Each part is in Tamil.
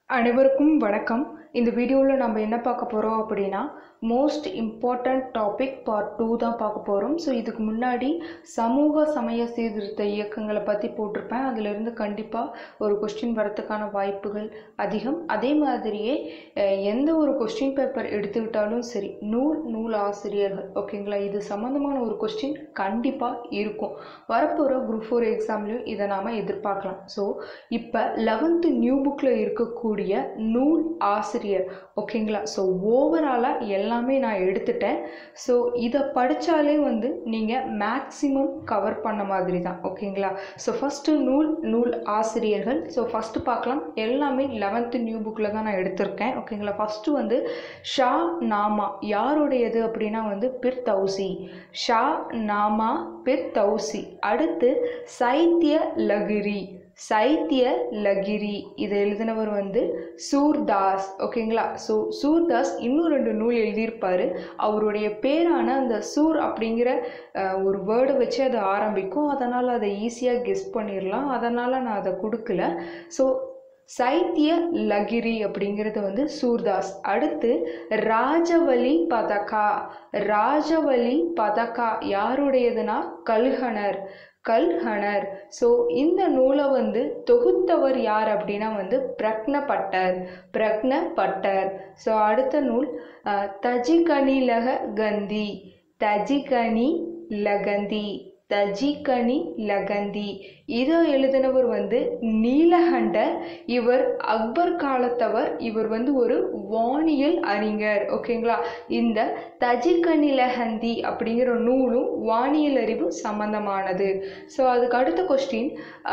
அனைவருக்கும் வணக்கம் இந்த வீடியோவில் நம்ம என்ன பார்க்க போகிறோம் அப்படின்னா most important topic part two தான் பார்க்க போகிறோம் ஸோ இதுக்கு முன்னாடி சமூக சமய சீர்திருத்த இயக்கங்களை பற்றி போட்டிருப்பேன் அதிலிருந்து கண்டிப்பாக ஒரு கொஸ்டின் வரத்துக்கான வாய்ப்புகள் அதிகம் அதே மாதிரியே அஹ், எந்த ஒரு கொஸ்டின் பேப்பர் எடுத்துக்கிட்டாலும் சரி நூல் நூல் ஆசிரியர்கள் ஓகேங்களா இது சம்மந்தமான ஒரு கொஸ்டின் கண்டிப்பாக இருக்கும் வரப்போகிற குரூப் ஃபோர் எக்ஸாம்லேயும் இதை நாம் எதிர்பார்க்கலாம் ஸோ இப்போ லெவன்த்து நியூ புக்கில் இருக்கக்கூடிய நூல் ஆசிரியர் ஓகேங்களா ஸோ ஓவராலாக எல்லாமே நான் எடுத்துட்டேன் ஸோ இதை படித்தாலே வந்து நீங்கள் மேக்ஸிமம் கவர் பண்ண மாதிரி தான் ஓகேங்களா ஸோ ஃபஸ்ட்டு நூல் நூல் ஆசிரியர்கள் ஸோ ஃபஸ்ட்டு பார்க்கலாம் எல்லாமே லெவன்த்து நியூ புக்கில் தான் நான் எடுத்திருக்கேன் ஓகேங்களா ஃபஸ்ட்டு வந்து ஷா நாமா யாருடையது அப்படின்னா வந்து பிர் தௌசி ஷா நாமா பிர் தௌசி அடுத்து சைத்திய லகிரி சைத்திய லகிரி இதை எழுதினவர் வந்து சூர்தாஸ் ஓகேங்களா ஸோ சூர்தாஸ் இன்னும் ரெண்டு நூல் எழுதியிருப்பார் அவருடைய பேரான அந்த சூர் அப்படிங்கிற அஹ், ஒரு வேர்டை வச்சு அது ஆரம்பிக்கும் அதனால் அதை ஈஸியாக கெஸ் பண்ணிடலாம் அதனால் நான் அதை கொடுக்கல ஸோ சைத்திய லகிரி அப்படிங்கிறது வந்து சூர்தாஸ் அடுத்து ராஜவலி பதகா ராஜவலி பதகா யாருடையதுன்னா கல்ஹனர் கல்ஹனர் ஸோ இந்த நூலை வந்து தொகுத்தவர் யார் அப்படின்னா வந்து பிரக்னப்பட்டர் பிரக்னப்பட்டர் ஸோ அடுத்த நூல் அஹ், தஜிகனிலக கந்தி தஜிகனி லகந்தி தஜிகனி லகந்தி இதை எழுதினவர் வந்து நீலகண்டர் இவர் அக்பர் காலத்தவர் இவர் வந்து ஒரு வானியல் அறிஞர் ஓகேங்களா இந்த தஜிகனிலகந்தி அப்படிங்கிற நூலும் வானியல் அறிவு சம்பந்தமானது ஸோ அதுக்கு அடுத்த கொஸ்டின்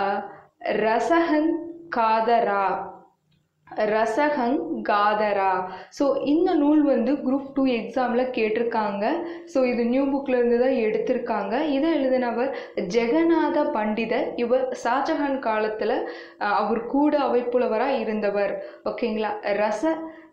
ரசகன் காதரா ரசகங் காதரா ஸோ இந்த நூல் வந்து குரூப் டூ எக்ஸாமில் கேட்டிருக்காங்க ஸோ இது நியூ புக்கில் இருந்து தான் எடுத்திருக்காங்க இதை எழுதினவர் ஜெகநாத பண்டிதர் இவர் ஷாஜஹான் காலத்தில் அவர் கூட அவைப்புலவராக இருந்தவர் ஓகேங்களா ரச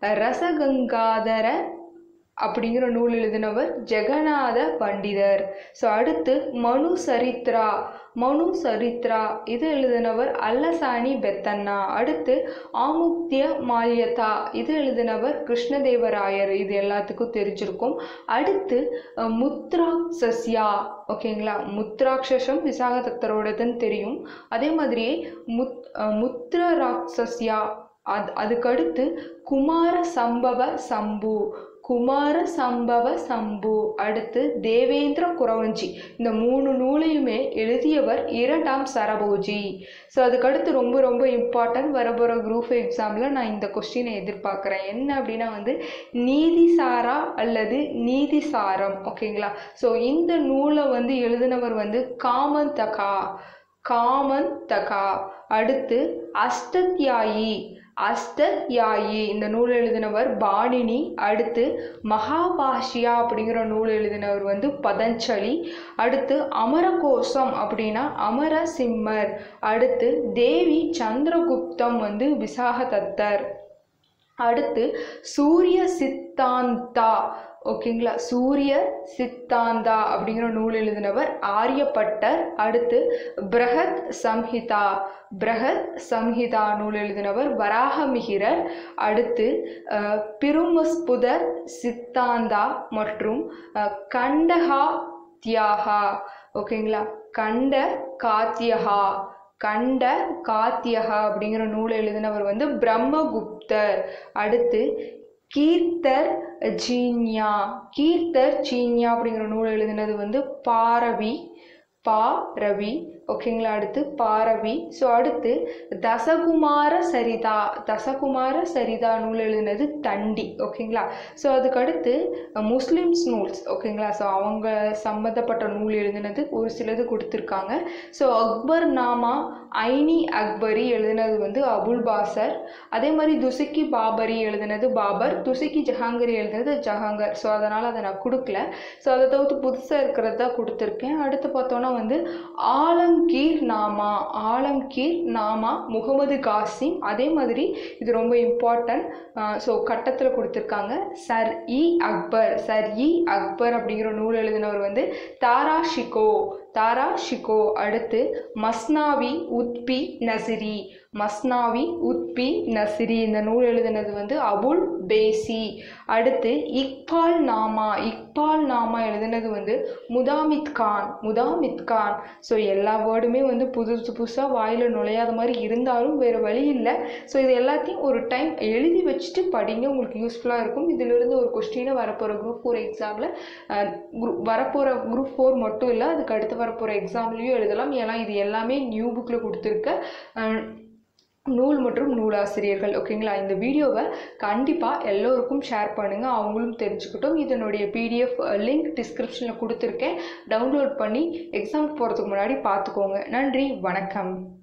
ரசகங்காதர அப்படிங்கிற நூல் எழுதினவர் ஜெகநாத பண்டிதர் ஸோ அடுத்து மனு சரித்ரா மனு சரித்ரா இது எழுதினவர் அல்லசாணி பெத்தண்ணா அடுத்து ஆமுக்திய மால்யதா இது எழுதினவர் கிருஷ்ணதேவராயர் இது எல்லாத்துக்கும் தெரிஞ்சிருக்கும் அடுத்து அஹ், முத்ராக்ஷஸ்யா ஓகேங்களா முத்ராட்சசம் விசாகதத்தரோடதுன்னு தெரியும் அதே மாதிரியே முத் அஹ், முத்ர ராட்சஸ்யா அது அதுக்கடுத்து குமார சம்பவ சம்பு குமார சம்பவ சம்பு அடுத்து தேவேந்திர குரவஞ்சி இந்த மூணு நூலையுமே எழுதியவர் இரண்டாம் சரபோஜி ஸோ அதுக்கடுத்து ரொம்ப ரொம்ப இம்பார்ட்டன்ட் வரப்போகிற குரூப் எக்ஸாமில் நான் இந்த கொஸ்டினை எதிர்பார்க்குறேன் என்ன அப்படின்னா வந்து நீதிசாரா அல்லது நீதிசாரம் ஓகேங்களா ஸோ இந்த நூலை வந்து எழுதினவர் வந்து காமந்தகா காமந்தகா அடுத்து அஷ்டத்யாயி அஷ்டத்யாயி இந்த நூல் எழுதினவர் பாணினி அடுத்து மகாபாஷியா அப்படிங்கிற நூல் எழுதினவர் வந்து பதஞ்சலி அடுத்து அமரகோசம் அப்படின்னா அமரசிம்மர் அடுத்து தேவி சந்திரகுப்தம் வந்து விசாகதத்தர் அடுத்து சூரிய சித்தாந்தா ஓகேங்களா சூரிய சித்தாந்தா அப்படிங்கிற நூல் எழுதினவர் ஆரியப்பட்டர் அடுத்து பிரகத் சம்ஹிதா பிரகத் சம்ஹிதா நூல் எழுதினவர் வராகமிகிரர் அடுத்து அஹ், பிருமஸ்புதர் சித்தாந்தா மற்றும் அஹ், கண்டஹா தியாகா ஓகேங்களா கண்ட காத்தியகா கண்ட காத்தியகா அப்படிங்கிற நூல் எழுதினவர் வந்து பிரம்மகுப்தர் அடுத்து கீர்த்தர் ஜீன்யா கீர்த்தர் சீன்யா அப்படிங்கிற நூல் எழுதினது வந்து பாரவி பா ரவி ஓகேங்களா அடுத்து பாரவி ஸோ அடுத்து தசகுமார சரிதா தசகுமார சரிதா நூல் எழுதினது தண்டி ஓகேங்களா ஸோ அதுக்கு அடுத்து முஸ்லிம்ஸ் நூல்ஸ் ஓகேங்களா ஸோ அவங்க சம்மந்தப்பட்ட நூல் எழுதினது ஒரு சிலது கொடுத்துருக்காங்க ஸோ அக்பர் நாமா ஐனி அக்பரி எழுதினது வந்து அபுல் பாசர் அதே மாதிரி துசுக்கி பாபரி எழுதினது பாபர் துசுக்கி ஜஹாங்கரி எழுதினது ஜஹாங்கர் ஸோ அதனால் அதை நான் கொடுக்கல ஸோ அதை தவிர்த்து புதுசாக இருக்கிறது தான் கொடுத்துருக்கேன் அடுத்து பார்த்தோன்னா வந்து ஆலம்கீர் நாமா ஆலம்கீர் நாமா முகமது காசிம் அதே மாதிரி இது ரொம்ப இம்பார்ட்டன்ட் ஸோ கட்டத்தில் கொடுத்துருக்காங்க சர் இ அக்பர் சர் இ அக்பர் அப்படிங்கிற நூல் எழுதினவர் வந்து தாரா ஷிகோ தாரா ஷிகோ அடுத்து மஸ்னாவி உத்பி நசிரி மஸ்னாவி உத்பி நசிரி இந்த நூல் எழுதினது வந்து அபுல் பேசி அடுத்து இக்பால் நாமா இக்பால் நாமா எழுதினது வந்து முதாமித் கான் முதாமித் கான் ஸோ எல்லா வேர்டுமே வந்து புதுசு புதுசாக வாயில் நுழையாத மாதிரி இருந்தாலும் வேறு வழி இல்லை ஸோ இது எல்லாத்தையும் ஒரு டைம் எழுதி வச்சுட்டு படிங்க உங்களுக்கு யூஸ்ஃபுல்லாக இருக்கும் இதிலிருந்து ஒரு கொஸ்டினை வரப்போகிற குரூப் ஃபோர் எக்ஸாமில் குரூப் வரப்போகிற குரூப் ஃபோர் மட்டும் இல்லை அதுக்கு அடுத்து வரப்போகிற எக்ஸாம்லேயும் எழுதலாம் ஏன்னா இது எல்லாமே நியூ புக்கில் கொடுத்துருக்க அஹ், நூல் மற்றும் நூலாசிரியர்கள் ஓகேங்களா இந்த வீடியோவை கண்டிப்பாக எல்லோருக்கும் ஷேர் பண்ணுங்கள் அவங்களும் தெரிஞ்சுக்கிட்டும் இதனுடைய பிடிஎஃப் லிங்க் டிஸ்கிரிப்ஷனில் கொடுத்துருக்கேன் டவுன்லோட் பண்ணி எக்ஸாமுக்கு போகிறதுக்கு முன்னாடி பார்த்துக்கோங்க நன்றி வணக்கம்